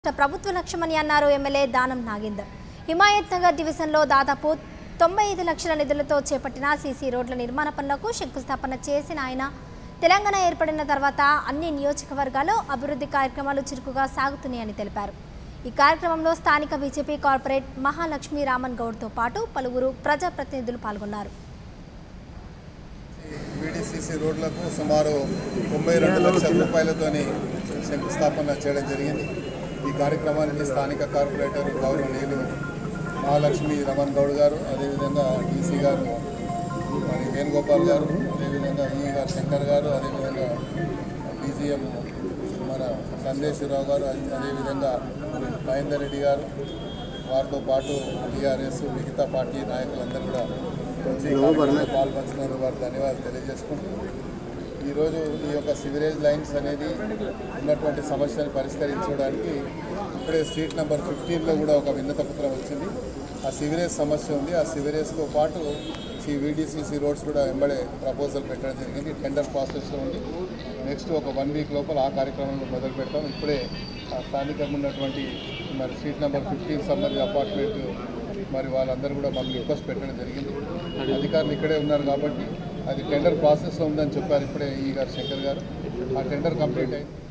ప్రభుత్వ లక్ష్యమని అన్నారు ఎమ్మెల్యే దానం నాగేందర్ హిమాయత్ నగర్ డివిజన్లో దాదాపు తొంభై ఐదు లక్షల నిధులతో చేపట్టిన సీసీ రోడ్ల నిర్మాణ పనులకు శంకుస్థాపన చేసిన ఆయన తెలంగాణ ఏర్పడిన తర్వాత అన్ని నియోజకవర్గాల్లో అభివృద్ధి కార్యక్రమాలు చురుకుగా సాగుతున్నాయని తెలిపారు ఈ కార్యక్రమంలో స్థానిక బీజేపీ కార్పొరేట్ మహాలక్ష్మి రామన్ గౌడ్తో పాటు పలువురు ప్రజాప్రతినిధులు పాల్గొన్నారు వీడిసిసి రోడ్లకు సుమారు తొంభై రెండు లక్షల రూపాయలతోని శంకుస్థాపన చేయడం జరిగింది ఈ కార్యక్రమానికి స్థానిక కార్పొరేటర్ గౌరవనీయులు మహాలక్ష్మి రమణ్ గౌడ్ గారు అదేవిధంగా డీసీ గారు మరి వేణుగోపాల్ గారు అదేవిధంగా ఈ గారు శంకర్ గారు అదేవిధంగా డీజీఎం మన సందేశ్వరరావు గారు అదే- అదేవిధంగా మహేందర్ రెడ్డి గారు వారితో పాటు టీఆర్ఎస్ మిగతా పార్టీ నాయకులందరూ కూడా వచ్చి ఈ కార్యక్రమంలో పాల్పంచుకున్నారు వారు ధన్యవాదాలు తెలియజేసుకుంటూ ఈరోజు ఈ యొక్క సివరేజ్ లైన్స్ అనేది ఉన్నటువంటి సమస్యను పరిష్కరించడానికి ఇప్పుడే స్ట్రీట్ నెంబర్ ఫిఫ్టీన్లో కూడా ఒక విన్నత పత్రం వచ్చింది ఆ సివరేజ్ సమస్య ఉంది ఆ సివరేజ్తో పాటు ఈ వీడిసిసి రోడ్స్ కూడా వెంబడే ప్రపోజల్ పెట్టడం జరిగింది టెండర్ ప్రాసెస్లో ఉంది నెక్స్ట్ ఒక వన్ వీక్ లోపల ఆ కార్యక్రమంలో మొదలు పెడతాం ఇప్పుడే ఆ స్థానికంగా ఉన్నటువంటి మరి స్ట్రీట్ నెంబర్ ఫిఫ్టీన్ సంబంధించి అపార్ట్మెంట్ మరి వాళ్ళందరూ కూడా మాకు రిక్వెస్ట్ పెట్టడం జరిగింది అధికారులు ఇక్కడే ఉన్నారు కాబట్టి అది టెండర్ ప్రాసెస్లో ఉందని చెప్పారు ఇప్పుడే ఈ గారు శంకర్ గారు ఆ టెండర్ కంప్లీట్ అయింది